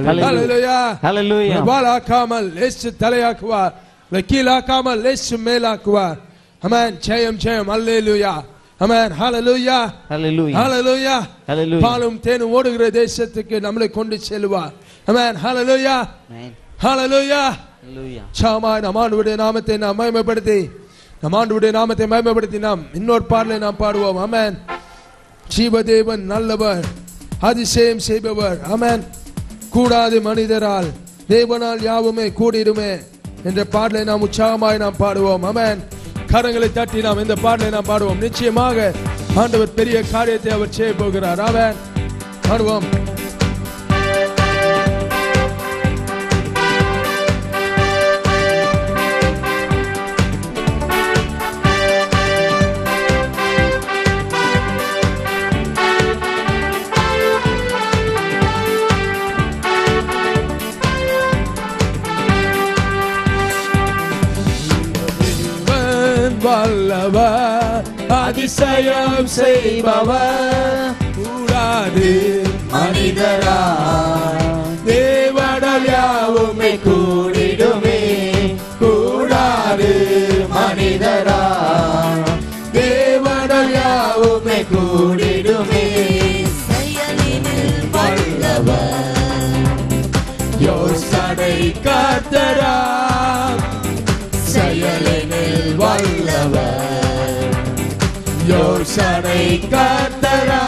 Hallelujah. Hallelujah. வாலாக்காமல் லேசு தலையாக்குவார் உங்களை கீழாக்காமல் லேசு மேலாக்குவார் அமேன் ஜெயம் ஜெயம் அல்லேலூயா அமேன் ஹalleluya Hallelujah. ஹalleluya Hallelujah. பாலும் தேனும் ஓடுகிற தேசத்துக்கு நம்மளை கொண்டு செல்வார் அமேன் ஹalleluya Amen. ஹalleluya Hallelujah. சாமாய் நம் ஆண்டவருடைய நாமத்தை நாம் மகிமைப்படுத்தி நம் ஆண்டவருடைய நாமத்தை மகிமைப்படுத்தி நாம் இன்னொரு பாடலை நாம் பாடுவோம் அமேன் ஜீவதேவன் நல்லவர் அதிசயம் செய்பவர் அமேன் கூடாது மனிதரால் தேவனால் யாவுமே கூடிடுமே என்ற பாடலை நாம் உற்சாகமாய் நாம் பாடுவோம் அமேன் கரங்களை தட்டி நாம் இந்த பாடலை நாம் பாடுவோம் நிச்சயமாக ஆண்டவர் பெரிய காரியத்தை அவர் செய்ய போகிறார் அவன் பாடுவோம் தேவன் வல்லவர் அதிசயம் செய்பவர் கூடாது மனிதரா தேவடல் யாவுமே கூடிடுமே கூடாது மனிதரா தேவடல் யாவுமே கூடிடுமே செயலினில் வல்லவர் யோசனை காத்தரா செயலினில் வல்லவர் யோசனை காத்தரா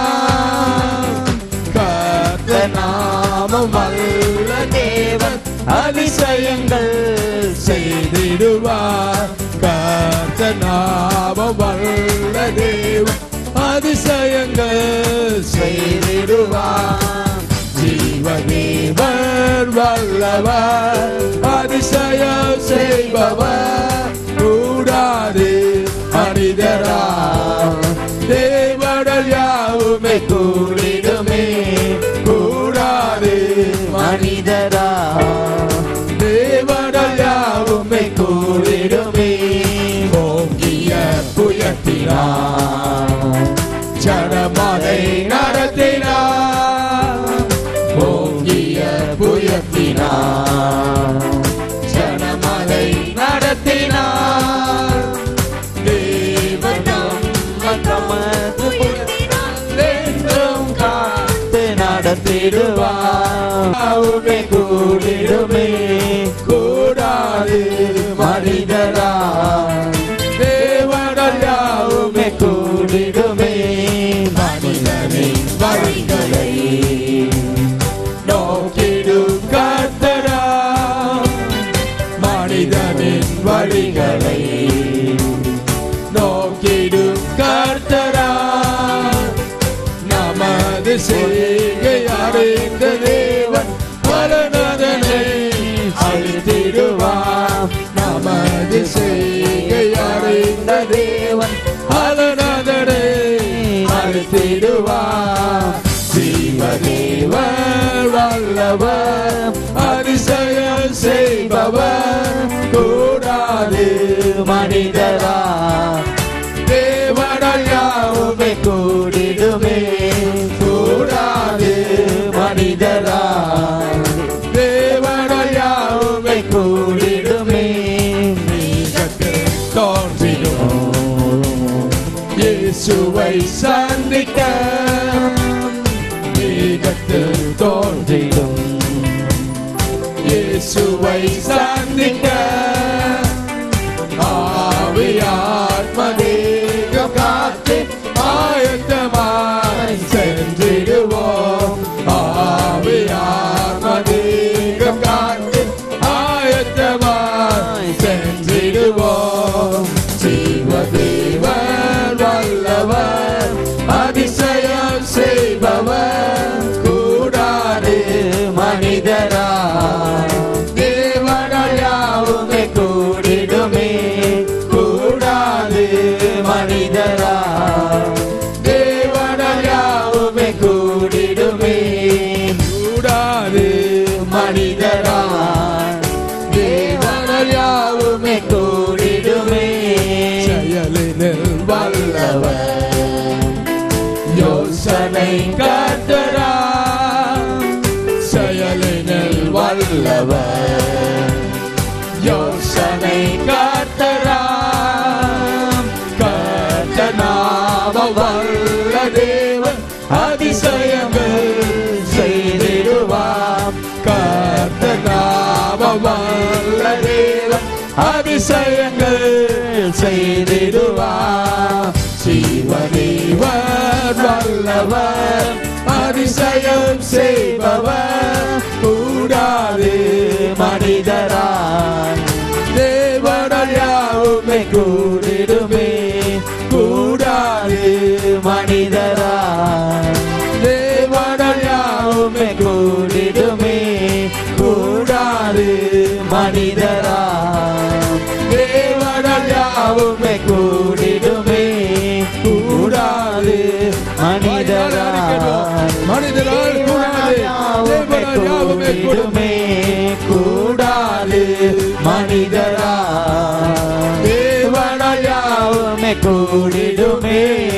காத்த நாமம் வல்ல தேவன் அதிசயங்கள் செய்திடுவார் காத்த நாமம் வல்ல தேவன் அதிசயங்கள் செய்திடுவார் ஜீவதேவர் வல்லவர் அதிசயம் செய்பவர் கூடாது மனிதரா தேவடல் யாவுமே கூடிடுமே கூடாது மனிதரா தேவடல் யாவுமே கூடிடுமே ஓங்கிய புயத்தினார் ஜனமதை நடத்தினார் ஓங்கிய புயத்தினார் ஜனமதை நடத்தினார் தேவனம் தமது என்றும் காத்து நடத்திடுவார் காவுமே கூடிடுமே கூடாது மனிதரா தேவனல் யாவுமே கூடிடுமே மனிதனின் வழிகளை நோக்கிடும் கர்த்தரா மனிதனின் வழிகளை நோக்கிடும் கர்த்தரா நமது செய்கை அறிந்த தேவன் பலனதனை அழித்திடுவார் நமது செய்கை அறிந்த தேவன் பலனதனை அழித்திடுவார் ஜீவதேவர் வல்லவர் அதிசயம் செய்பவர் கூடாது மனிதரா தேவனால் யாவுமே கூடிடுமே கூடாது மனிதரா தேவனால் யாவுமே கூடிடுமே நீகத்தில் தோன்றிடும் இயேசுவை சந்திக்க நீகத்தில் தோன்றிடும் இயேசுவை சந்திக்க ஆவியாத்மதேகம் காத்து ஆயத்தமாய் சென்றிடுவோம் ஆவியாத்மதேகம் காத்து ஆயத்தமாய் சென்றிடுவோம் ஜீவதேவர் வல்லவர் அதிசயம் செய்பவர் கூடாது வல்லவர் யோசனை காத்தராம் கர்த்தநாம வல்ல தேவன் அதிசயங்கள் செய்திடுவாம் கர்த்தநாம வல்ல தேவன் அதிசயங்கள் செய்திடுவாம் சிவதேவர் வல்லவர் அதிசயம் செய்பவர் கூடாது மனிதராய் தேவனையாவுமே கூடிடுமே கூடாது மனிதராய் தேவனையாவுமே கூடிடுமே கூடாது மனிதராய் தேவனையாவுமே கூடிடுமே கூடாது மனிதராய் மனிதரால் கூடாது தேவனால் யாவுமே கூடுமே கூடாது மனிதரா தேவனையாவுமே கூடிடுமே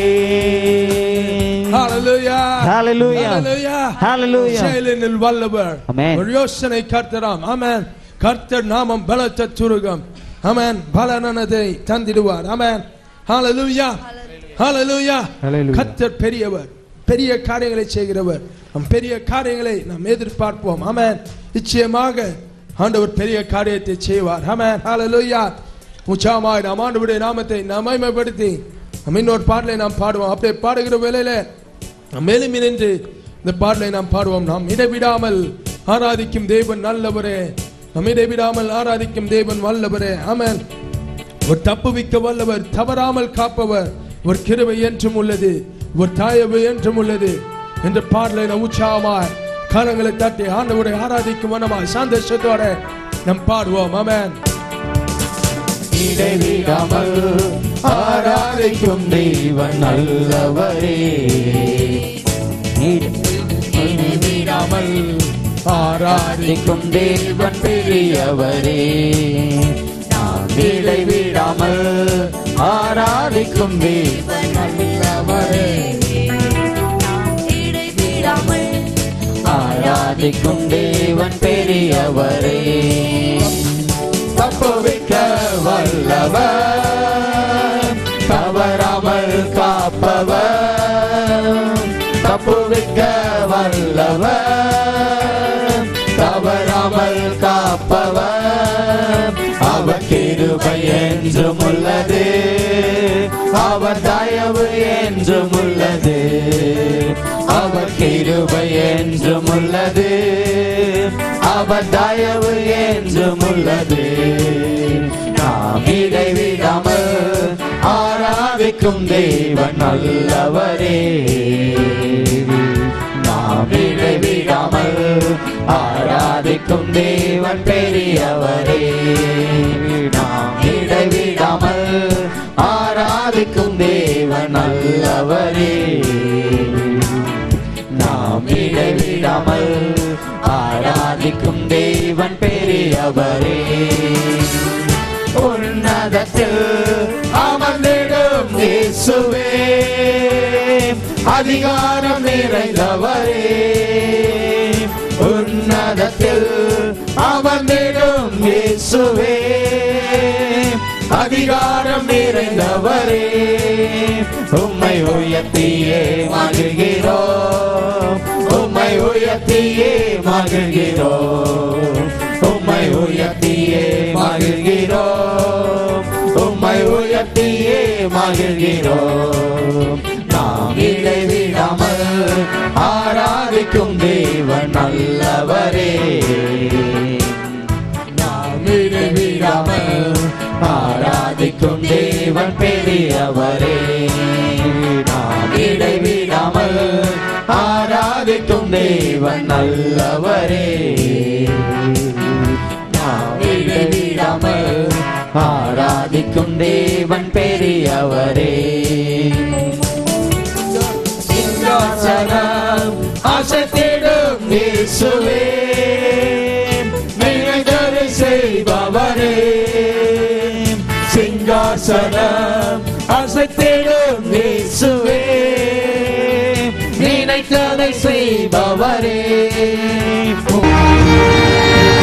Hallelujah. Hallelujah. Hallelujah. Hallelujah. செயலினில் வல்லவர் Amen. ஒரு யோசனை கர்த்தராம் ஆமென் கர்த்தர் நாமம் பலத்த துருகம் ஆமென் பலனதை தந்திடுவார் ஆமென் ஹalleluya ஹalleluya Hallelujah. கர்த்தர் பெரியவர் பெரிய காரியங்களை செய்கிறவர் நம் பெரிய காரியங்களை நாம் எதிர்பார்ப்போம் ஆமென் நிச்சயமாக ஆண்டவர் பெரிய காரியத்தை செய்வார் ஆமென் ஹalleluya உச்சாமாய் நாம் ஆண்டவருடைய நாமத்தை நாம் மகிமைப்படுத்தி நம்ம இன்னொரு பாடலை நாம் பாடுவோம் அப்படியே பாடுகிற வேளையில நாம் எழும்பி நின்று இந்த பாடலை நாம் பாடுவோம் நாம் இடைவிடாமல் ஆராதிக்கும் தேவன் நல்லவரே நாம் இடைவிடாமல் ஆராதிக்கும் தேவன் வல்லவரே ஆமென் ஒரு தப்புவிக்க வல்லவர் தவறாமல் காப்பவர் ஒரு கிருபை என்றும் உள்ளது ஒரு தாயவு என்றும் உள்ளது என்ற பாடலை நாம் உற்சாகமாய் கரங்களை தட்டி ஆண்டவரை ஆராதிக்கும் மனமாய் சந்தோஷத்தோட நாம் பாடுவோம் ஆமென் இடைவிடாமல் ஆராதிக்கும் தெய்வன் நல்லவரே இடைவிடாமல் ஆராதிக்கும் தேவன் பெரியவரே நாம் இடைவிடாமல் ஆராதிக்கும் தேவன் நல்லவரே இடைவிடாமல் ஆராதிக்கும் தேவன் பெரியவரே தப்புவிக்க வல்லவர் தவறாமல் காப்பவர் தப்புவிக்க வல்லவர் தவறாமல் காப்பவர் அவர் கிருபை என்றும் உள்ளது அவர் தயவு என்றும் உள்ளது அவர் கிருபை என்றும் உள்ளது அவர் தயவு என்றும் உள்ளது நாம் இடைவிடாமல் ஆராதிக்கும் தேவன் நல்லவரே நாம் இடைவிடாமல் ஆராதிக்கும் தேவன் பெரியவரே நாம் இடைவிடாமல் ஆராதிக்கும் தேவன் நல்லவரே நாம் இடைவிடாமல் ஆராதிக்கும் தேவன் பெரியவரே உன்னதத்தில் அமர்ந்திடும் இயேசுவே அதிகாரம் நிறைந்தவரே உன்னதத்தில் அமர்ந்திடும் இயேசுவே அதிகாரம் நிறைந்தவரே உம்மை உயர்த்தியே மகிழ்கிறோம் உம்மை உயர்த்தியே மகிழ்கிறோம் உம்மை உயர்த்தியே மகிழ்கிறோம் உம்மை உயர்த்தியே மகிழ்கிறோம் நாம் இடைவிடாமல் ஆராதிக்கும் தேவன் நல்லவரே நாம் இடைவிடாமல் ஆராதிக்கும் தேவன் பெரியவரே நாம் இடைவிடாமல் ஆராதிக்கும் தேவன் நல்லவரே நாம் இடைவிடாமல் ஆராதிக்கும் தேவன் பெரியவரே சிங்காசனம் அசத்திடும் இயேசுவே நினைத்ததை செய்பவரே சிங்காசனம் அசைத்திடும் இயேசுவே நினைத்ததை செய்பவரே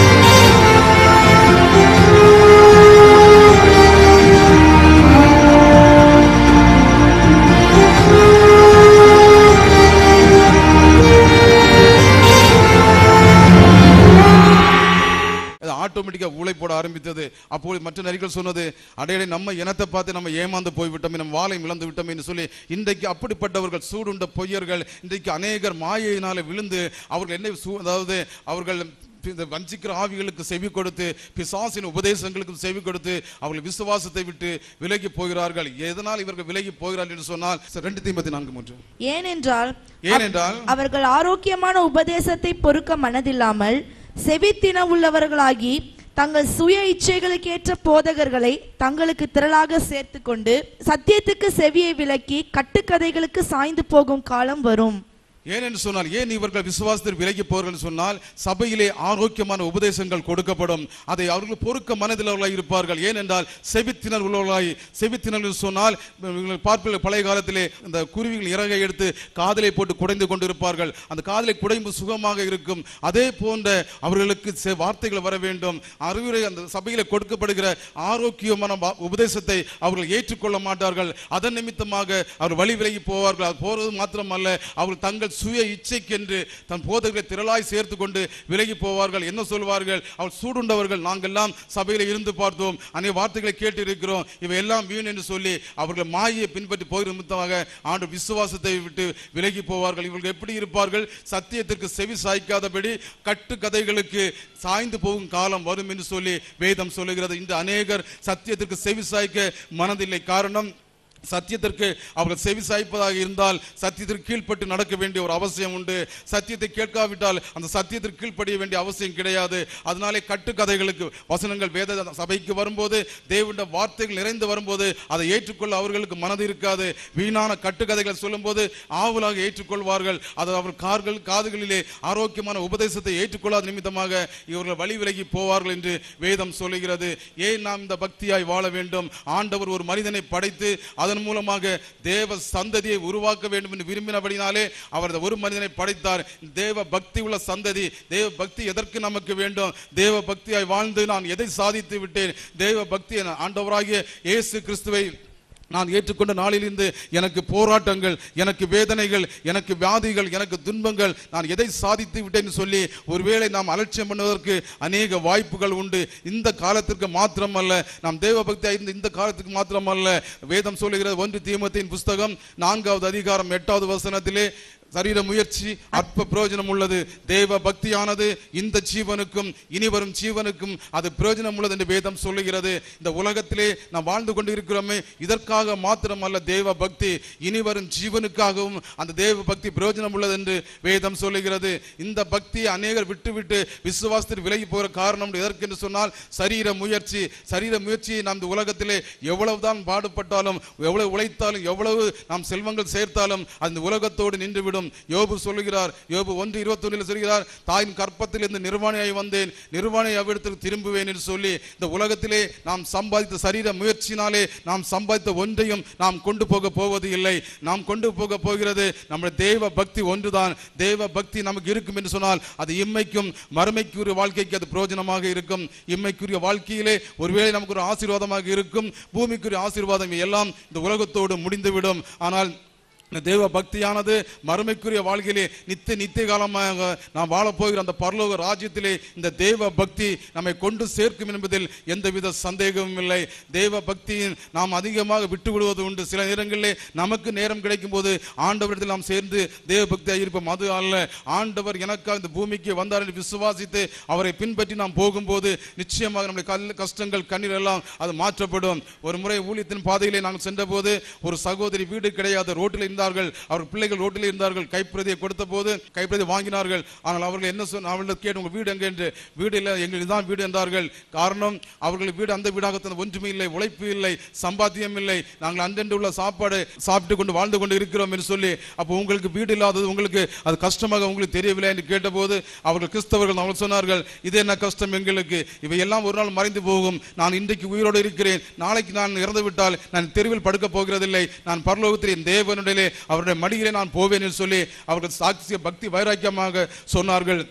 ஆட்டோமேட்டிக்காக ஊளை போட ஆரம்பித்தது அப்போது மற்ற நரிகள் சொன்னது அடையடை நம்ம இனத்தை பார்த்து நம்ம ஏமாந்து போய்விட்டோம் நம்ம வாளை இழந்து விட்டோம் என்று சொல்லி இன்றைக்கு அப்படிப்பட்டவர்கள் சூடுண்ட பொய்யர்கள் இன்றைக்கு அநேகர் மாயையினால விழுந்து அவர்கள் என்ன சூ- அதாவது அவர்கள் இந்த வஞ்சிக்கிற ஆவிகளுக்கு செவி கொடுத்து பிசாசின் உபதேசங்களுக்கு செவி கொடுத்து அவர்கள் விசுவாசத்தை விட்டு விலகி போகிறார்கள் எதனால் இவர்கள் விலகி போகிறார்கள் என்று சொன்னால் ரெண்டு தீம்பத்தி நான்கு மூன்று ஏனென்றால் ஏனென்றால் அவர்கள் ஆரோக்கியமான உபதேசத்தை பொறுக்க மனதில்லாமல் செவித்தின உள்ளவர்களாகி தங்கள் சுய இச்சைகளுக்கேற்ற போதகர்களை தங்களுக்கு திரளாக சேர்த்துக்கொண்டு சத்தியத்துக்கு செவியை விலக்கி கட்டுக்கதைகளுக்கு சாய்ந்து போகும் காலம் வரும் ஏன் என்று சொன்னால் ஏன் இவர்கள் விசுவாசத்தில் விலகி போர்கள் என்று சொன்னால் சபையிலே ஆரோக்கியமான உபதேசங்கள் கொடுக்கப்படும் அதை அவர்கள் பொறுக்க மனதிலவர்களாய் இருப்பார்கள் ஏனென்றால் செவித்தினர் உள்ளவர்களாய் செவித்தினர் என்று சொன்னால் நீங்கள் பார்ப்பீர்கள் பழைய காலத்திலே இந்த குருவிகள் இறகை எடுத்து காதலை போட்டு குடைந்து கொண்டிருப்பார்கள் அந்த காதலை குடைந்து சுகமாக இருக்கும் அதே போன்ற அவர்களுக்கு செ- வார்த்தைகள் வர வேண்டும் அறிவுரை அந்த சபையிலே கொடுக்கப்படுகிற ஆரோக்கியமான வா- உபதேசத்தை அவர்கள் ஏற்றுக்கொள்ள மாட்டார்கள் அதன் நிமித்தமாக அவர் வழி விலகி போவார்கள் அது போறது மாத்திரமல்ல அவர்கள் தங்கள் சுய இச்சைக்கென்று தன் போதகர்களை திரளாய் சேர்த்து கொண்டு விலகி போவார்கள் என்ன சொல்வார்கள் அவர் சூடுண்டவர்கள் நாங்கெல்லாம் சபையில இருந்து பார்த்தோம் அநேக வார்த்தைகளை கேட்டு இருக்கிறோம் இவை எல்லாம் வீண் என்று சொல்லி அவர்கள் மாயை பின்பற்றி போகிற நிமித்தமாக ஆண்டு விசுவாசத்தை விட்டு விலகி போவார்கள் இவர்கள் எப்படி இருப்பார்கள் சத்தியத்திற்கு செவி சாய்க்காதபடி கட்டு கதைகளுக்கு சாய்ந்து போகும் காலம் வரும் என்று சொல்லி வேதம் சொல்லுகிறது இந்த அநேகர் சத்தியத்திற்கு செவி சாய்க்க மனதில்லை காரணம் சத்தியத்திற்கு அவர்கள் செவி சாய்ப்பதாக இருந்தால் சத்தியத்திற்கு கீழ்ப்பட்டு நடக்க வேண்டிய ஒரு அவசியம் உண்டு சத்தியத்தை கேட்காவிட்டால் அந்த சத்தியத்திற்கு கீழ்ப்படிய வேண்டிய அவசியம் கிடையாது அதனாலே கட்டுக்கதைகளுக்கு வசனங்கள் வேத சபைக்கு வரும்போது தேவனுடைய வார்த்தைகள் நிறைந்து வரும்போது அதை ஏற்றுக்கொள்ள அவர்களுக்கு மனது இருக்காது வீணான கட்டுக்கதைகள் சொல்லும்போது ஆவலாக ஏற்றுக்கொள்வார்கள் அது அவர் கார்கள் காதுகளிலே ஆரோக்கியமான உபதேசத்தை ஏற்றுக்கொள்ளாத நிமித்தமாக இவர்கள் வழி விலகி போவார்கள் என்று வேதம் சொல்லுகிறது ஏன் நாம் இந்த பக்தியாய் வாழ வேண்டும் ஆண்டவர் ஒரு மனிதனை படைத்து அதன் மூலமாக தேவ சந்ததியை உருவாக்க வேண்டும் என்று விரும்பினபடினாலே அவர் இந்த ஒரு மனிதனை படைத்தார் தேவ பக்தி உள்ள சந்ததி தேவ பக்தி எதற்கு நமக்கு வேண்டும் தேவ பக்தியாய் வாழ்ந்து நான் எதை சாதித்து விட்டேன் தேவ பக்தி ஆண்டவராகிய இயேசு கிறிஸ்துவை நான் ஏற்றுக்கொண்ட நாளிலிருந்து எனக்கு போராட்டங்கள் எனக்கு வேதனைகள் எனக்கு வியாதிகள் எனக்கு துன்பங்கள் நான் எதை சாதித்து விட்டேன்னு சொல்லி ஒருவேளை நாம் அலட்சியம் பண்ணுவதற்கு அநேக வாய்ப்புகள் உண்டு இந்த காலத்திற்கு மாத்திரமல்ல நாம் தேவ பக்தி இந்த இந்த காலத்துக்கு மாத்திரமல்ல வேதம் சொல்லுகிறது ஒன்று தீமத்தின் புஸ்தகம் நான்காவது அதிகாரம் எட்டாவது வசனத்திலே சரீர முயற்சி அற்ப பிரயோஜனம் உள்ளது தேவ பக்தியானது இந்த ஜீவனுக்கும் இனி வரும் ஜீவனுக்கும் அது பிரயோஜனம் உள்ளது என்று வேதம் சொல்லுகிறது இந்த உலகத்திலே நாம் வாழ்ந்து கொண்டு இருக்கிறோமே இதற்காக மாத்திரமல்ல தேவ பக்தி இனி வரும் ஜீவனுக்காகவும் அந்த தேவ பக்தி பிரயோஜனம் உள்ளது என்று வேதம் சொல்லுகிறது இந்த பக்தியை அநேகர் விட்டுவிட்டு விசுவாசத்தில் விலகி போகிற காரணம் எதற்கு என்று சொன்னால் சரீர முயற்சி சரீர முயற்சியை நாம் இந்த உலகத்திலே எவ்வளவுதான் பாடுபட்டாலும் எவ்வளவு உழைத்தாலும் எவ்வளவு நாம் செல்வங்கள் சேர்த்தாலும் அந்த உலகத்தோடு நின்றுவிடும் யோபு சொல்லுகிறார் யோபு ஒன்று இருபத்தொன்னில் சொல்கிறார் தாயின் கற்பத்தில் இருந்து நிர்வாணியாய் வந்தேன் நிர்வாணி அவ்விடத்தில் திரும்புவேன் என்று சொல்லி இந்த உலகத்திலே நாம் சம்பாதித்த சரீர முயற்சினாலே நாம் சம்பாதித்த ஒன்றையும் நாம் கொண்டு போக போவது இல்லை நாம் கொண்டு போக போகிறது நம்முடைய தேவ பக்தி ஒன்றுதான் தேவ பக்தி நமக்கு இருக்கும் என்று சொன்னால் அது இம்மைக்கும் மறுமைக்குரிய வாழ்க்கைக்கு அது பிரயோஜனமாக இருக்கும் இம்மைக்குரிய வாழ்க்கையிலே ஒருவேளை நமக்கு ஒரு ஆசீர்வாதமாக இருக்கும் பூமிக்குரிய ஆசீர்வாதம் எல்லாம் இந்த உலகத்தோடு முடிந்துவிடும் ஆனால் இந்த தேவ பக்தியானது மறுமைக்குரிய வாழ்க்கையிலே நித்திய நித்திய காலமாக நாம் வாழப் போகிற அந்த பரலோக ராஜ்யத்திலே இந்த தேவ பக்தி நம்மை கொண்டு சேர்க்கும் என்பதில் எந்தவித சந்தேகமும் இல்லை தேவ பக்தியின் நாம் அதிகமாக விட்டு விடுவது உண்டு சில நேரங்களிலே நமக்கு நேரம் கிடைக்கும் போது ஆண்டவரிடத்தில் நாம் சேர்ந்து தேவ பக்தியாக இருப்போம் அது அல்ல ஆண்டவர் எனக்காக இந்த பூமிக்கு வந்தார் என்று விசுவாசித்து அவரை பின்பற்றி நாம் போகும்போது நிச்சயமாக நம்முடைய கல் கஷ்டங்கள் கண்ணீர் எல்லாம் அது மாற்றப்படும் ஒரு முறை ஊழியத்தின் பாதையிலே நாங்கள் சென்றபோது ஒரு சகோதரி வீடு கிடையாது ரோட்டில் இருந்தார்கள் அவர் பிள்ளைகள் ரோட்டில் இருந்தார்கள் கைப்பிரதியை கொடுத்த போது கைப்பிரதி வாங்கினார்கள் ஆனால் அவர்கள் என்ன சொன்ன அவர்கள் கேட்டு உங்க வீடு எங்கே என்று வீடு இல்லை எங்களுக்கு தான் வீடு என்றார்கள் காரணம் அவர்கள் வீடு அந்த வீடாக தந்த ஒன்றுமே இல்லை உழைப்பு இல்லை சம்பாத்தியம் இல்லை நாங்கள் அன்றென்று உள்ள சாப்பாடு சாப்பிட்டு கொண்டு வாழ்ந்து கொண்டு இருக்கிறோம் என்று சொல்லி அப்போ உங்களுக்கு வீடு இல்லாதது உங்களுக்கு அது கஷ்டமாக உங்களுக்கு தெரியவில்லை என்று கேட்டபோது அவர்கள் கிறிஸ்தவர்கள் அவர்கள் சொன்னார்கள் இது என்ன கஷ்டம் எங்களுக்கு இவை எல்லாம் ஒரு நாள் மறைந்து போகும் நான் இன்றைக்கு உயிரோடு இருக்கிறேன் நாளைக்கு நான் இறந்து விட்டால் நான் தெருவில் படுக்க போகிறதில்லை நான் பரலோகத்தில் என் தேவனுடைய அவருடைய மடியிலே நான் போவேன் என்று சொல்லி அவர்கள் சாட்சிய பக்தி வைராக்கியமாக சொன்னார்கள்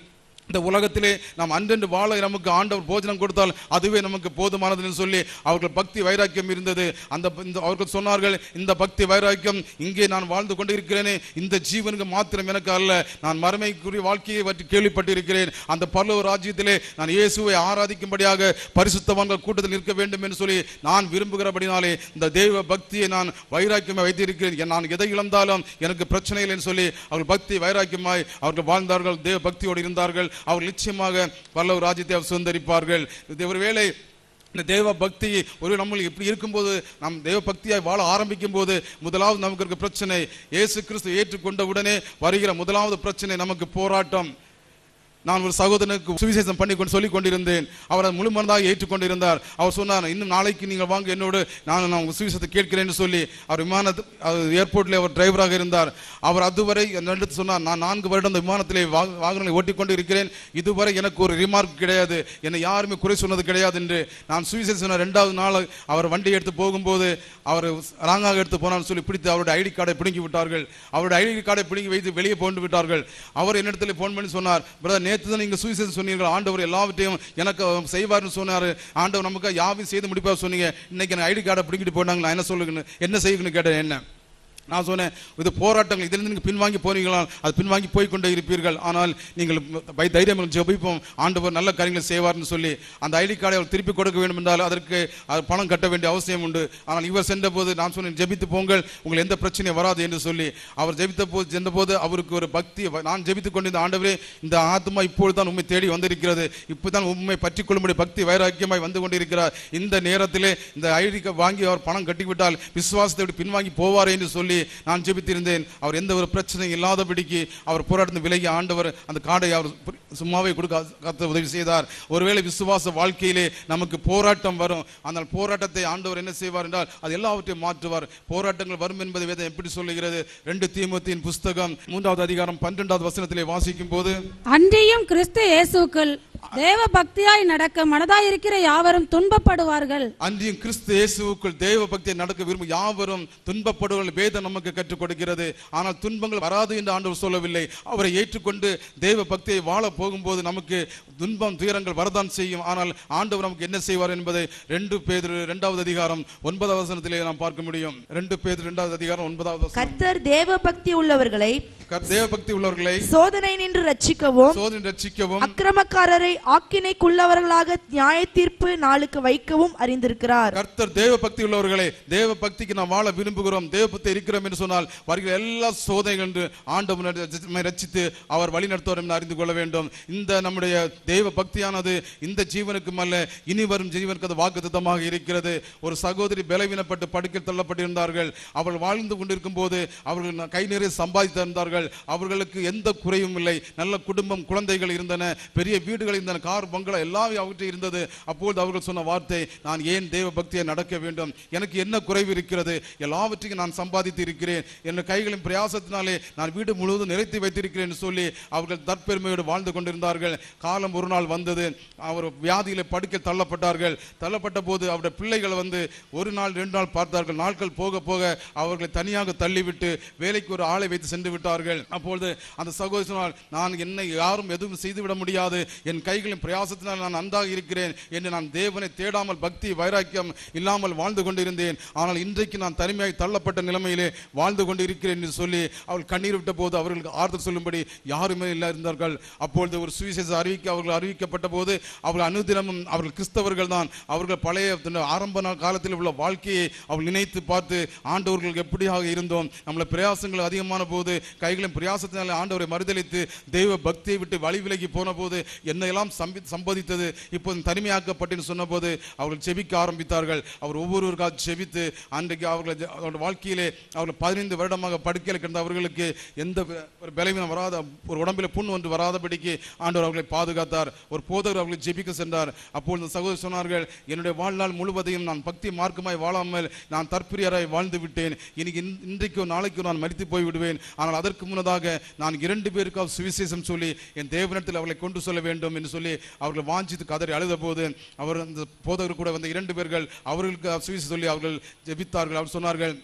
இந்த உலகத்திலே நாம் அன்றென்று வாழ நமக்கு ஆண்டவர் போஜனம் கொடுத்தால் அதுவே நமக்கு போதுமானதுன்னு சொல்லி அவர்கள் பக்தி வைராக்கியம் இருந்தது அந்த இந்த அவர்கள் சொன்னார்கள் இந்த பக்தி வைராக்கியம் இங்கே நான் வாழ்ந்து கொண்டிருக்கிறேனே இந்த ஜீவனுக்கு மாத்திரம் எனக்கு அல்ல நான் மறுமைக்குரிய வாழ்க்கையை பற்றி கேள்விப்பட்டிருக்கிறேன் அந்த பரலோக ராஜ்யத்திலே நான் இயேசுவை ஆராதிக்கும்படியாக பரிசுத்தவான்கள் கூட்டத்தில் நிற்க வேண்டும் என்று சொல்லி நான் விரும்புகிறபடினாலே இந்த தெய்வ பக்தியை நான் வைராக்கியமாக வைத்திருக்கிறேன் நான் எதை இழந்தாலும் எனக்கு பிரச்சனை இல்லைன்னு சொல்லி அவர்கள் பக்தி வைராக்கியமாய் அவர்கள் வாழ்ந்தார்கள் தேவ பக்தியோடு இருந்தார்கள் அவர் நிச்சயமாக பல்லவ ராஜ்யத்தை அவர் சுதந்திரிப்பார்கள் இது ஒருவேளை இந்த தேவ பக்தி ஒரு நம்மளுக்கு இப்படி இருக்கும்போது நாம் தேவ பக்தியாய் வாழ ஆரம்பிக்கும் போது முதலாவது நமக்கு இருக்க பிரச்சனை இயேசு கிறிஸ்து ஏற்றுக்கொண்ட உடனே வருகிற முதலாவது பிரச்சனை நமக்கு போராட்டம் நான் ஒரு சகோதரனுக்கு சுவிசேஷம் பண்ணி கொண்டு சொல்லிக் கொண்டிருந்தேன் அவர் அதை முழு மனதாக ஏற்றுக்கொண்டிருந்தார் அவர் சொன்னார் இன்னும் நாளைக்கு நீங்கள் வாங்க என்னோடு நான் நான் உங்கள் சுவிசேஷத்தை கேட்கிறேன்னு சொல்லி அவர் விமான ஏர்போர்ட்டில் அவர் டிரைவராக இருந்தார் அவர் அதுவரை என்னிடத்து சொன்னார் நான் நான்கு வருடம் அந்த விமானத்திலே வா- வாகனங்களை ஓட்டிக்கொண்டு இருக்கிறேன் இதுவரை எனக்கு ஒரு ரிமார்க் கிடையாது என்னை யாருமே குறை சொன்னது கிடையாது என்று நான் சுவிசேஷம் சொன்ன ரெண்டாவது நாள் அவர் வண்டி எடுத்து போகும்போது அவர் ராங்காக எடுத்து போனான்னு சொல்லி பிடித்து அவருடைய ஐடி கார்டை பிடுங்கி விட்டார்கள் அவருடைய ஐடி கார்டை பிடுங்கி வைத்து வெளியே போண்டு விட்டார்கள் அவர் என்னிடத்தில் ஃபோன் பண்ணி சொன்னார் பிரதர் நேற்று தான் நீங்கள் சுவிசேஷம் சொன்னீர்கள் ஆண்டவர் எல்லாவற்றையும் எனக்கு செய்வார்னு சொன்னார் ஆண்டவர் நமக்கு யாவையும் செய்து முடிப்பார் சொன்னீங்க இன்னைக்கு எனக்கு ஐடி கார்டை பிடிங்கிட்டு போனாங்க நான் என்ன சொல்லுங்கன்னு என்ன செய்யுங்கன்னு கேட்டேன் என்ன நான் சொன்னேன் இது போராட்டங்கள் இதிலிருந்து நீங்கள் பின்வாங்கி போனீங்களா அது பின்வாங்கி போய் கொண்டே இருப்பீர்கள் ஆனால் நீங்கள் பை தைரியம் ஜெபிப்போம் ஆண்டவர் நல்ல காரியங்களை செய்வார்னு சொல்லி அந்த ஐடி கார்டை அவர் திருப்பி கொடுக்க வேண்டும் என்றால் அதற்கு அது பணம் கட்ட வேண்டிய அவசியம் உண்டு ஆனால் இவர் சென்றபோது நான் சொன்னேன் ஜெபித்து போங்கள் உங்களுக்கு எந்த பிரச்சனையும் வராது என்று சொல்லி அவர் ஜெபித்த போது சென்றபோது அவருக்கு ஒரு பக்தி நான் ஜெபித்துக் கொண்டிருந்த ஆண்டவரே இந்த ஆத்மா இப்பொழுது தான் உண்மை தேடி வந்திருக்கிறது இப்போதான் உண்மை பற்றி கொள்ளும்படி பக்தி வைராக்கியமாய் வந்து கொண்டிருக்கிறார் இந்த நேரத்திலே இந்த ஐடி வாங்கி அவர் பணம் கட்டிவிட்டால் விசுவாசத்தை விட்டு பின்வாங்கி போவார் என்று சொல்லி நான் ஜெபித்திருந்தேன் அவர் எந்த ஒரு பிரச்சனையும் இல்லாதபடிக்கு அவர் போராட்டத்தில் விலகி ஆண்டவர் அந்த காடை அவர் புரி- சும்மாவே கொடுக்க கத்த உதவி செய்தார் ஒருவேளை விசுவாச வாழ்க்கையிலே நமக்கு போராட்டம் வரும் அந்த போராட்டத்தை ஆண்டவர் என்ன செய்வார் என்றால் அது எல்லாவற்றையும் மாற்றுவார் போராட்டங்கள் வரும் என்பதை வேதம் எப்படி சொல்லுகிறது ரெண்டு தீமத்தின் புஸ்தகம் மூன்றாவது அதிகாரம் பன்னிரெண்டாவது வசனத்திலே வாசிக்கும் போது அன்றியும் கிறிஸ்து இயேசுக்குள் தேவ பக்தியாய் நடக்க மனதாயிருக்கிற யாவரும் துன்பப்படுவார்கள் அன்றியும் கிறிஸ்து இயேசுவுக்குள் தேவ பக்தியை நடக்க விரும்பும் யாவரும் துன்பப்படுவர்கள் வேதம் நமக்கு கற்றுக் கொடுக்கிறது ஆனால் துன்பங்கள் வராது என்று ஆண்டவர் சொல்லவில்லை அவரை ஏற்றுக்கொண்டு தேவ பக்தியை வாழ போகும்போது நமக்கு துன்பம் துயரங்கள் வரதான் செய்யும் ஆனால் ஆண்டவர் நமக்கு என்ன செய்வார் என்பதை ரெண்டு பேர் இரண்டாவது அதிகாரம் ஒன்பதாவது வசனத்திலே நாம் பார்க்க முடியும் ரெண்டு பேர் இரண்டாவது அதிகாரம் ஒன்பதாவது வசனம் கர்த்தர் தேவ பக்தி உள்ளவர்களை கர்- தேவ பக்தி உள்ளவர்களை சோதனை நின்று ரட்சிக்கவும் சோதனை ரட்சிக்கவும் அக்கிரமக்காரரை ஆக்கினைக்குள்ளவர்களாக நியாய தீர்ப்பு நாளுக்கு வைக்கவும் அறிந்திருக்கிறார் கர்த்தர் தேவ பக்தி உள்ளவர்களே தேவ பக்திக்கு நாம் வாழ விரும்புகிறோம் தேவ பக்தி இருக்கிறோம் என்று சொன்னால் வருகிற எல்லா சோதனைகள் என்று ஆண்டவர் நம்மை ரட்சித்து அவர் வழி நடத்துவார் என்று அறிந்து கொள்ள வேண்டும் இந்த நம்முடைய தேவ பக்தியானது இந்த ஜீவனுக்கும் அல்ல இனி வரும் ஜீவனுக்கு அது வாக்குத்தத்தமாக இருக்கிறது ஒரு சகோதரி பலவீனப்பட்டு படுக்கையில் தள்ளப்பட்டிருந்தார்கள் அவர்கள் வாழ்ந்து கொண்டிருக்கும் போது அவர்கள் ந- கை நிறைய சம்பாதித்திருந்தார்கள் அவர்களுக்கு எந்த குறையும் இல்லை நல்ல குடும்பம் குழந்தைகள் இருந்தன பெரிய வீடுகள் இருந்தன கார் பங்களா எல்லாம் அவற்றை இருந்தது அப்பொழுது அவர்கள் சொன்ன வார்த்தை நான் ஏன் தேவ பக்தியை நடக்க வேண்டும் எனக்கு என்ன குறைவு இருக்கிறது எல்லாவற்றையும் நான் சம்பாதித்து இருக்கிறேன் என் கைகளின் பிரயாசத்தினாலே நான் வீடு முழுவதும் நிறைத்து வைத்திருக்கிறேன் என்று சொல்லி அவர்கள் தற்பெருமையோடு வாழ்ந்து கொண்டிருந்தார்கள் காலம் ஒரு நாள் வந்தது அவர் வியாதியில படுக்க தள்ளப்பட்டார்கள் தள்ளப்பட்ட போது அவருடைய பிள்ளைகள் வந்து ஒரு நாள் ரெண்டு நாள் பார்த்தார்கள் நாட்கள் போக போக அவர்களை தனியாக தள்ளிவிட்டு வேலைக்கு ஒரு ஆளை வைத்து சென்று விட்டார்கள் அப்பொழுது அந்த சகோதரி சொன்னால் நான் என்னை யாரும் எதுவும் செய்துவிட முடியாது என் கைகளின் பிரயாசத்தினால் நான் நன்றாக இருக்கிறேன் என்று நான் தேவனை தேடாமல் பக்தி வைராக்கியம் இல்லாமல் வாழ்ந்து கொண்டிருந்தேன் ஆனால் இன்றைக்கு நான் தனிமையாய் தள்ளப்பட்ட நிலைமையிலே வாழ்ந்து கொண்டிருக்கிறேன் என்று சொல்லி அவள் கண்ணீர் விட்ட போது அவர்களுக்கு ஆறுதல் சொல்லும்படி யாருமே இல்லை இருந்தார்கள் அப்பொழுது ஒரு சுவிசேஷ அறிவிக்க அவர்கள் அறிவிக்கப்பட்ட போது அவர்கள் அனுதினமும் அவர்கள் கிறிஸ்தவர்கள் தான் அவர்கள் பழைய தன்னுடைய ஆரம்ப நாள் காலத்தில் உள்ள வாழ்க்கையை அவள் நினைத்து பார்த்து ஆண்டவர்கள் எப்படியாக இருந்தோம் நம்மள பிரயாசங்கள் அதிகமான போது கைகளின் பிரயாசத்தினால ஆண்டவரை மறுதலித்து தெய்வ பக்தியை விட்டு வழி விலகி போன போது என்னையெல்லாம் சம்பி சம்பாதித்தது இப்போது தனிமையாக்கப்பட்டேன்னு சொன்னபோது அவர்கள் செபிக்க ஆரம்பித்தார்கள் அவர் ஒவ்வொருவருக்காக செபித்து அன்றைக்கு அவர்கள் ஜ- அவருடைய வாழ்க்கையிலே அவர்கள் பதினைந்து வருடமாக படுக்கையில் கிடந்த அவர்களுக்கு எந்த வி- ஒரு பலவீனம் வராத ஒரு உடம்பில் புண் ஒன்று வராதபடிக்கு ஆண்டவர் அவர்களை பாதுகாத்தார் ஒரு போதகர் அவர்களை ஜெபிக்க சென்றார் அப்பொழுது அந்த சகோதரர் சொன்னார்கள் என்னுடைய வாழ்நாள் முழுவதையும் நான் பக்தி மார்க்கமாய் வாழாமல் நான் தற்பிரியராய் வாழ்ந்து விட்டேன் இன்னைக்கு இன்- இன்றைக்கோ நாளைக்கோ நான் மரித்து போய் விடுவேன் ஆனால் அதற்கு முன்னதாக நான் இரண்டு பேருக்காக சுவிசேஷம் சொல்லி என் தேவனிடத்தில் அவர்களை கொண்டு சொல்ல வேண்டும் என்று சொல்லி அவர்கள் வாஞ்சித்து கதறி அழுத போது அவர் அந்த போதகர் கூட வந்த இரண்டு பேர்கள் அவர்களுக்கு சுவிசேஷம் சொல்லி அவர்கள் ஜெபித்தார்கள் அவர் சொன்னார்கள்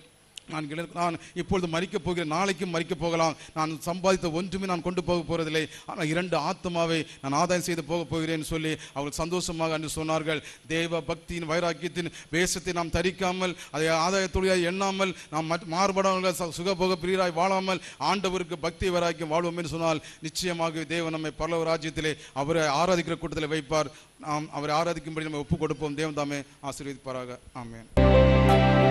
நான் இழ- நான் இப்பொழுது மறிக்கப் போகிறேன் நாளைக்கும் மறிக்கப் போகலாம் நான் சம்பாதித்த ஒன்றுமே நான் கொண்டு போக போறதில்லை ஆனால் இரண்டு ஆத்மாவை நான் ஆதாயம் செய்து போக போகிறேன் சொல்லி அவர்கள் சந்தோஷமாக என்று சொன்னார்கள் தேவ பக்தியின் வைராக்கியத்தின் வேஷத்தை நாம் தரிக்காமல் அதை ஆதாயத்தொழிலாய் எண்ணாமல் நாம் மற்ற- மாறுபடாமல் ச- சுகபோக பிரியராய் வாழாமல் ஆண்டவருக்கு பக்தி வைராக்கியம் வாழ்வோம் என்று சொன்னால் நிச்சயமாக தேவன் நம்மை பரலோக ராஜ்யத்திலே அவரை ஆராதிக்கிற கூட்டத்தில் வைப்பார் நாம் அவரை ஆராதிக்கும்படி நம்ம ஒப்பு கொடுப்போம் தேவன் தாமே ஆசீர்வதிப்பாராக ஆமென்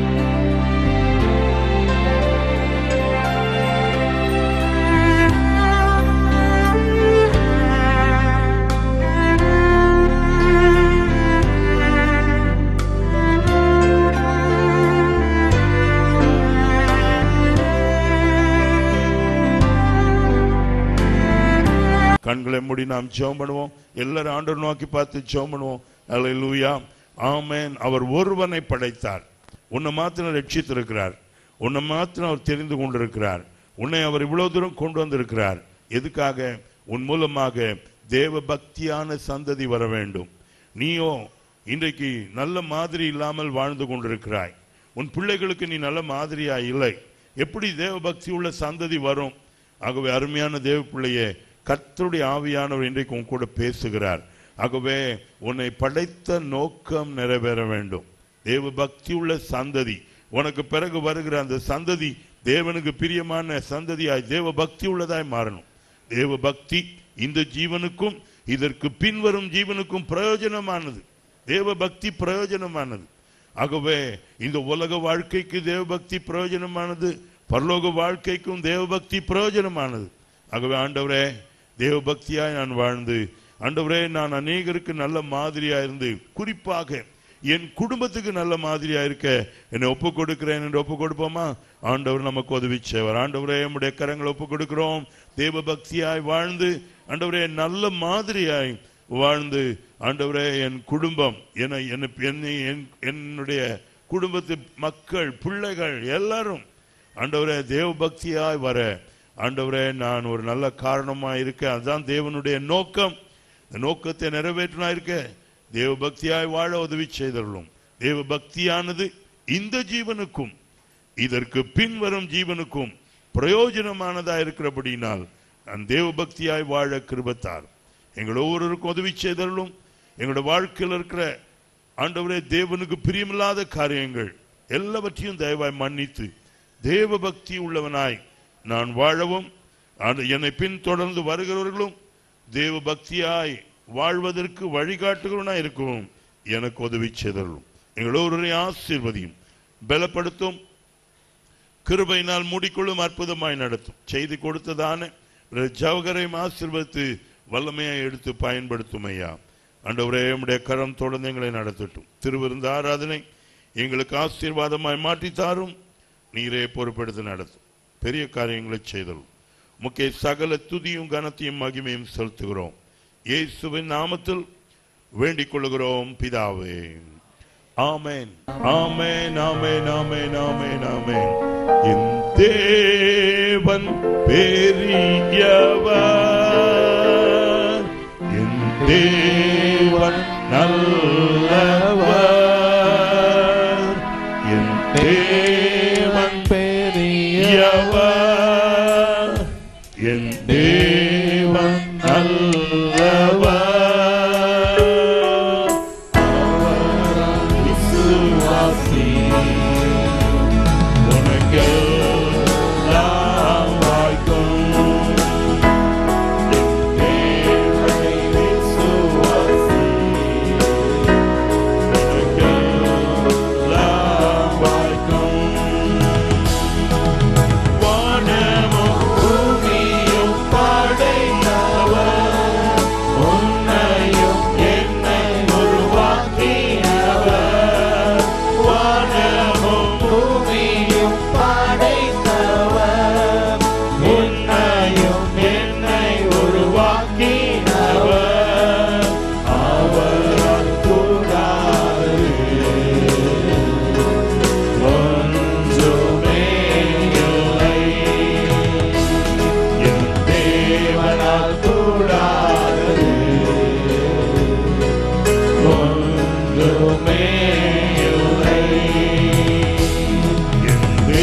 கண்களை மூடி நாம் ஜெபம் பண்ணுவோம் எல்லாரும் ஆண்டவர் நோக்கி பார்த்து ஜெபம் பண்ணுவோம் அல்லேலூயா ஆமென் அவர் ஒருவனை படைத்தார் உன்னை மாத்திரம் ரட்சித்திருக்கிறார் உன்னை மாத்திரம் அவர் தெரிந்து கொண்டிருக்கிறார் உன்னை அவர் இவ்வளவு தூரம் கொண்டு வந்திருக்கிறார் எதுக்காக உன் மூலமாக தேவ பக்தியான சந்ததி வர வேண்டும் நீயோ இன்றைக்கு நல்ல மாதிரி இல்லாமல் வாழ்ந்து கொண்டிருக்கிறாய் உன் பிள்ளைகளுக்கு நீ நல்ல மாதிரியா இல்லை எப்படி தேவ பக்தி உள்ள சந்ததி வரும் ஆகவே அருமையான தேவ பிள்ளையே கர்த்தருடைய ஆவியானவர் இன்றைக்கு உன் கூட பேசுகிறார் ஆகவே உன்னை படைத்த நோக்கம் நிறைவேற வேண்டும் தேவ பக்தி உள்ள சந்ததி உனக்கு பிறகு வருகிற அந்த சந்ததி தேவனுக்கு பிரியமான சந்ததியாய் தேவ பக்தி உள்ளதாய் மாறணும் தேவ பக்தி இந்த ஜீவனுக்கும் இதற்கு பின்வரும் ஜீவனுக்கும் பிரயோஜனமானது தேவ பக்தி பிரயோஜனமானது ஆகவே இந்த உலக வாழ்க்கைக்கு தேவபக்தி பிரயோஜனமானது பரலோக வாழ்க்கைக்கும் தேவபக்தி பிரயோஜனமானது ஆகவே ஆண்டவரே தேவபக்தியாய் நான் வாழ்ந்து ஆண்டவரே நான் அநேகருக்கு நல்ல மாதிரியா இருந்து குறிப்பாக என் குடும்பத்துக்கு நல்ல மாதிரியா இருக்க என்னை ஒப்பு கொடுக்கிறேன் என்று ஒப்பு கொடுப்போமா ஆண்டவர் நமக்கு உதவி செய்வார் ஆண்டவரே நம்முடைய கரங்களை ஒப்பு கொடுக்கிறோம் தேவ பக்தியாய் வாழ்ந்து ஆண்டவரே நல்ல மாதிரியாய் வாழ்ந்து ஆண்டவரே என் குடும்பம் என்னை என்னை என்னை என்- என்னுடைய குடும்பத்து மக்கள் பிள்ளைகள் எல்லாரும் ஆண்டவரே தேவ பக்தியாய் வர ஆண்டவரே நான் ஒரு நல்ல காரணமா இருக்க அதுதான் தேவனுடைய நோக்கம் இந்த நோக்கத்தை நிறைவேற்றினா இருக்க தேவ பக்தியாய் வாழ உதவி செய்தருளும் தேவ பக்தியானது இந்த ஜீவனுக்கும் இதற்கு பின்வரும் ஜீவனுக்கும் பிரயோஜனமானதா இருக்கிறபடினால் நான் தேவ பக்தியாய் வாழ கிருபத்தார் எங்கள் ஒவ்வொருவருக்கும் உதவி செய்தருளும் எங்களுடைய வாழ்க்கையில் இருக்கிற ஆண்டவரே தேவனுக்கு பிரியமில்லாத காரியங்கள் எல்லாவற்றையும் தயவாய் மன்னித்து தேவ பக்தி உள்ளவனாய் நான் வாழவும் ஆண்டு- என்னை பின்தொடர்ந்து வருகிறவர்களும் தேவ பக்தியாய் வாழ்வதற்கு வழிகாட்டுகிறவனாய் இருக்கவும் எனக்கு உதவி செய்தருளும் எங்கள் ஒருவரையும் ஆசீர்வதியும் பலப்படுத்தும் கிருபையினால் மூடிக்கொள்ளும் அற்புதமாய் நடத்தும் செய்தி கொடுத்ததான ஜவகரையும் ஆசீர்வதித்து வல்லமையாய் எடுத்து பயன்படுத்தும் ஐயா ஆண்டவரே உம்முடைய கரம் தொடர்ந்து எங்களை நடத்தட்டும் திருவிருந்த ஆராதனை எங்களுக்கு ஆசீர்வாதமாய் மாற்றி தாரும் நீரே பொறுப்பெடுத்து நடத்தும் பெரிய காரியங்களை செய்தலும் முக்கிய சகல துதியும் கனத்தையும் மகிமையும் செலுத்துகிறோம் இயேசுவின் நாமத்தில் வேண்டிக் கொள்கிறோம் பிதாவே ஆமென் ஆமென் ஆமென் ஆமென் ஆமென் ஆமென் என் தேவன் பெரியவர் என் தேவன் நல்லவர் என் தேவன் பெரியவர் என் தேவன் நல்லவர் விசுவாசி உனக்கெல்லாம் வாய்க்கும் என் தேவனை விசுவாசி உனக்கெல்லாம் வாய்க்கும் வானமும் பூமியும் படைத்தவர் உன்னையும் என்னை உருவாக்கினவர் வானமும் பூமியும் படைத்தவர் உன்னையும் என்னை உருவாக்கினவர் அவரால் கூடாது ஒன்றுமே இல்லை என் தேவனால் கூடாது ஒன்றுமே இல்லை என்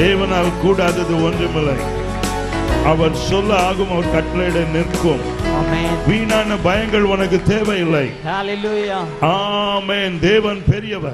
தேவனால் கூடாதது ஒன்றுமில்லை அவர் சொல்ல ஆகும் அவர் கட்டளையிட நிற்கும் Amen. வீணான பயங்கள் உனக்கு தேவையில்லை Hallelujah. ஆமென் தேவன் பெரியவர்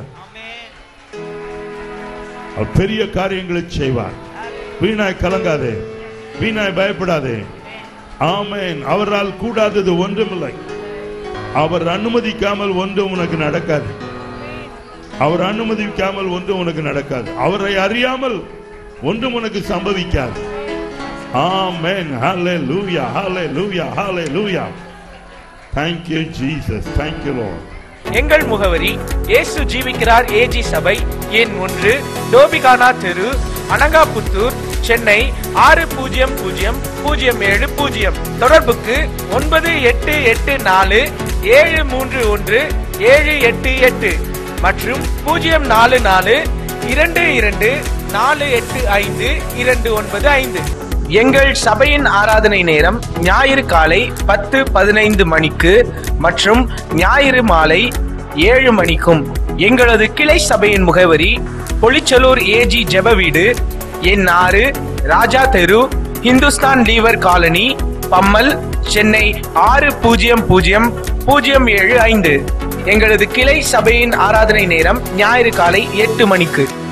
அவர் பெரிய காரியங்களை செய்வார் வீணாய் கலங்காதே வீணாய் பயப்படாதே ஆமென் அவரால் கூடாதது ஒன்றுமில்லை அவர் அனுமதிக்காமல் ஒன்றும் உனக்கு நடக்காது அவர் அனுமதிக்காமல் ஒன்றும் உனக்கு நடக்காது அவரை அறியாமல் ஒன்றும் உனக்கு சம்பவிக்காது ஆமென் ஹalleluya hallelujah hallelujah thank you jesus thank you lord எங்கள் முகவரி இயேசு ஜீவிக்கிறார் ஏஜி சபை எண் ஒன்று டோபிகானா தெரு அனகாபுத்தூர் சென்னை ஆறு பூஜ்ஜியம் பூஜ்ஜியம் பூஜ்ஜியம் ஏழு பூஜ்ஜியம் தொடர்புக்கு ஒன்பது எட்டு எட்டு நாலு ஏழு மூன்று ஒன்று ஏழு எட்டு எட்டு மற்றும் பூஜ்ஜியம் நாலு நாலு இரண்டு இரண்டு நாலு எட்டு ஐந்து இரண்டு ஒன்பது ஐந்து எங்கள் சபையின் ஆராதனை நேரம் ஞாயிறு காலை பத்து பதினைந்து மணிக்கு மற்றும் ஞாயிறு மாலை ஏழு மணிக்கும் எங்களது கிளை சபையின் முகவரி பொலிச்சலூர் ஏஜி ஜெப வீடு எண் ஆறு ராஜா தெரு இந்துஸ்தான் லீவர் காலனி பம்மல் சென்னை ஆறு பூஜ்ஜியம் பூஜ்ஜியம் பூஜ்ஜியம் ஏழு ஐந்து எங்களது கிளை சபையின் ஆராதனை நேரம் ஞாயிறு காலை எட்டு மணிக்கு